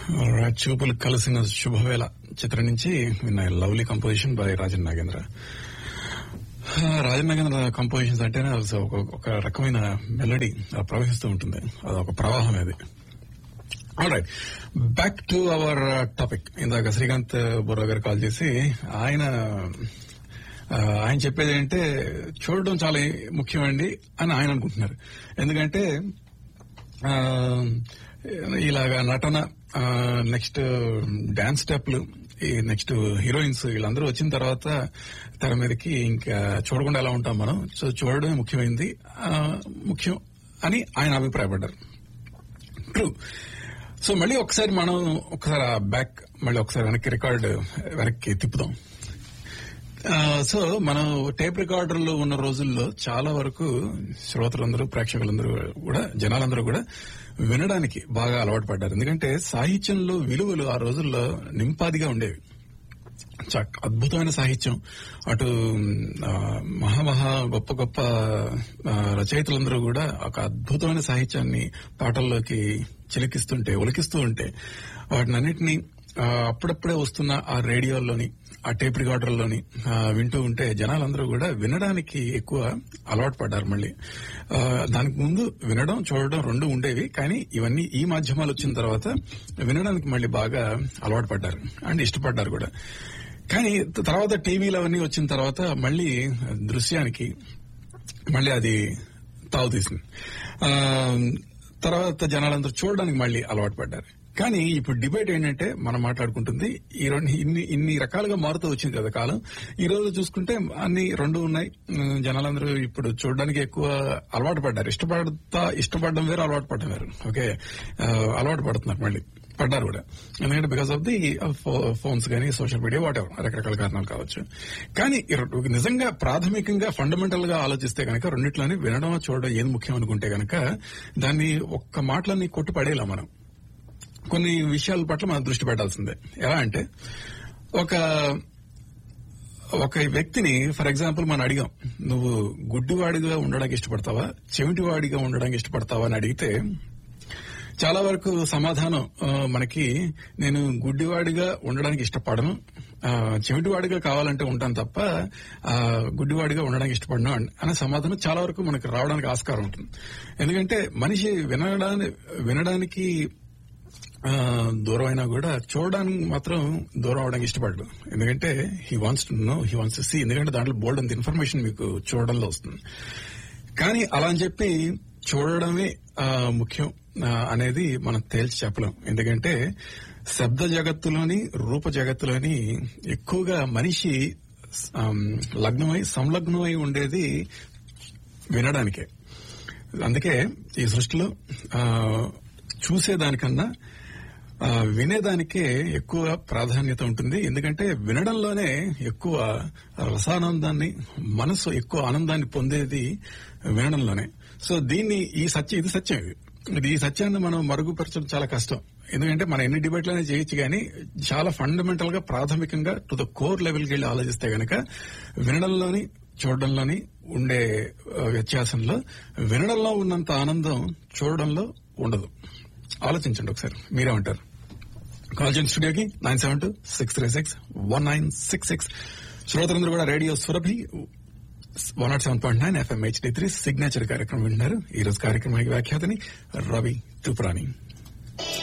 Alright, చూపులు కలిసిన శుభవేళ చిత్రం నుంచి విన్న lovely composition by Rajan Nagendra ఆ, రాజన్ నాగేంద్ర కంపోజిషన్స్ అంటేనే అది ఒక ఒక రకమైన మెలడీ అలా ప్రవహిస్తూ ఉంటుంది అది ఒక ప్రవాహం అది right back to our topic ఇందాక శ్రీకాంత్ బొర్రా గారు కాల్ చేసి ఆయన ఆ, ఆయన చెప్పేది ఏంటంటే చూడడం చాలా ముఖ్యమండి అని ఆయన అనుకుంటున్నారు ఎందుకంటే ఆ, ఇలాగా నటన నెక్స్ట్ డాన్స్ స్టెప్లు ఈ నెక్స్ట్ హీరోయిన్స్ వీళ్ళందరూ వచ్చిన తర్వాత తెర మీదకి ఇంకా చూడకుండా ఎలా ఉంటాం మనం సో చూడడమే ముఖ్యమైనది ఆ, ముఖ్యం అని ఆయన అభిప్రాయపడ్డారు ట్రూ సో మళ్ళీ ఒకసారి మనం ఒకసారి బ్యాక్ మళ్ళీ ఒకసారి వెనక్కి రికార్డ్ వెనక్కి తిప్పుదాం ఆ, సో మనం టేప్ రికార్డర్లు ఉన్న రోజుల్లో చాలా వరకు శ్రోతలందరూ ప్రేక్షకులందరూ కూడా జనాలందరూ కూడా వినడానికి బాగా అలవాటు పడ్డారు ఎందుకంటే సాహిత్యంలో విలువలు ఆ రోజుల్లో నింపాదిగా ఉండేవి చ- అద్భుతమైన సాహిత్యం అటు ఆ, మహామహా గొప్ప గొప్ప ఆ, రచయితలందరూ కూడా ఒక అద్భుతమైన సాహిత్యాన్ని పాటల్లోకి చిలికిస్తుంటే ఒలికిస్తూ ఉంటే వాటిని అన్నిటినీ ఆ, అప్పుడప్పుడే వస్తున్న ఆ రేడియోల్లోని ఆ టేప్ రికార్డర్లోని ఆ, వింటూ ఉంటే జనాలందరూ కూడా వినడానికి ఎక్కువ అలవాటు పడ్డారు మళ్ళీ ఆ, దానికి ముందు వినడం చూడడం రెండు ఉండేవి కానీ ఇవన్నీ ఈ మాధ్యమాలు వచ్చిన తర్వాత వినడానికి మళ్ళీ బాగా అలవాటు పడ్డారు అండ్ ఇష్టపడ్డారు కూడా కానీ తర్వాత టీవీలు అవన్నీ వచ్చిన తర్వాత మళ్ళీ దృశ్యానికి మళ్ళీ అది తావు తీసింది ఆ, తర్వాత జనాలందరూ చూడడానికి మళ్ళీ అలవాటు పడ్డారు కానీ ఇప్పుడు డిబేట్ ఏంటంటే మనం మాట్లాడుకుంటుంది ఈ రెండు ఇన్ని ఇన్ని రకాలుగా మారుతూ వచ్చింది కదా కాలం ఈ రోజు చూసుకుంటే అన్ని రెండు ఉన్నాయి ఉమ్, జనాలందరూ ఇప్పుడు చూడడానికి ఎక్కువ అలవాటు పడ్డారు ఇష్టపడతా ఇష్టపడడం వేరు అలవాటు పడడం వేరు ఓకే ఆ, అలవాటు పడుతున్నారు మళ్ళీ పడ్డారు కూడా ఎందుకంటే బికాస్ ఆఫ్ ది ఫోన్స్ కానీ సోషల్ మీడియా వాట్ ఎవర్ రకరకాల కారణాలు కావచ్చు కానీ ఈ రెండు- నిజంగా ప్రాథమికంగా ఫండమెంటల్ గా ఆలోచిస్తే కనుక రెండిట్లోని వినడం చూడడం ఏది ముఖ్యం అనుకుంటే కనుక దాన్ని ఒక్క మాటలన్నీ కొట్టి పడేలా మనం కొన్ని విషయాల పట్ల మనం దృష్టి పెట్టాల్సిందే ఎలా అంటే ఒక ఒక వ్యక్తిని ఫర్ ఎగ్జాంపుల్ మనం అడిగాం నువ్వు గుడ్డివాడిగా ఉండడానికి ఇష్టపడతావా చెవిటివాడిగా ఉండడానికి ఇష్టపడతావా అని అడిగితే చాలా వరకు సమాధానం ఆ, మనకి నేను గుడ్డివాడిగా ఉండడానికి ఇష్టపడను ఆ, చెవిటివాడిగా కావాలంటే ఉంటాను తప్ప ఆ, గుడ్డివాడిగా ఉండడానికి ఇష్టపడను అన్- అనే సమాధానం చాలా వరకు మనకు రావడానికి ఆస్కారం ఉంటుంది ఎందుకంటే మనిషి వినడానికి వినడానికి ఆ, దూరం అయినా కూడా చూడడానికి మాత్రం దూరం అవడానికి ఇష్టపడడు ఎందుకంటే he wants to know he wants to see ఎందుకంటే దాంట్లో బోల్డ్ అంత ఇన్ఫర్మేషన్ మీకు చూడడంలో వస్తుంది కానీ అలా అని చెప్పి చూడడమే ఆ, ముఖ్యం ఆ, అనేది మనం తేల్చి చెప్పలేం ఎందుకంటే శబ్ద జగత్తులోని రూప జగత్తులోని ఎక్కువగా మనిషి ఆమ్, లగ్నమై సంలగ్నమై ఉండేది వినడానికే అందుకే ఈ సృష్టిలో ఆ, చూసేదానికన్నా ఆ, వినేదానికే ఎక్కువ ప్రాధాన్యత ఉంటుంది ఎందుకంటే వినడంలోనే ఎక్కువ రసానందాన్ని మనసు ఎక్కువ ఆనందాన్ని పొందేది వినడంలోనే సో దీన్ని ఈ సత్యం ఇది సత్యం ఇది ఇది ఈ సత్యాన్ని మనం మరుగుపరచడం చాలా కష్టం ఎందుకంటే మనం ఎన్ని డిబేట్లనే చేయొచ్చు కానీ చాలా ఫండమెంటల్ గా ప్రాథమికంగా టు ద కోర్ లెవెల్కి వెళ్ళి ఆలోచిస్తే గనక వినడంలోని చూడడంలోని ఉండే ఆ, వ్యత్యాసంలో వినడంలో ఉన్నంత ఆనందం చూడడంలో ఉండదు ఆలోచించండి ఒకసారి మీరేమంటారు కాల్ చేయండి స్టూడియోకి nine seven two six three six one nine six six శ్రోతలందరూ కూడా radio Surabhi one not seven point nine FM HD three signature కార్యక్రమం వింటున్నారు ఈ రోజు కార్యక్రమానికి వ్యాఖ్యాతని రవి తుప్రాని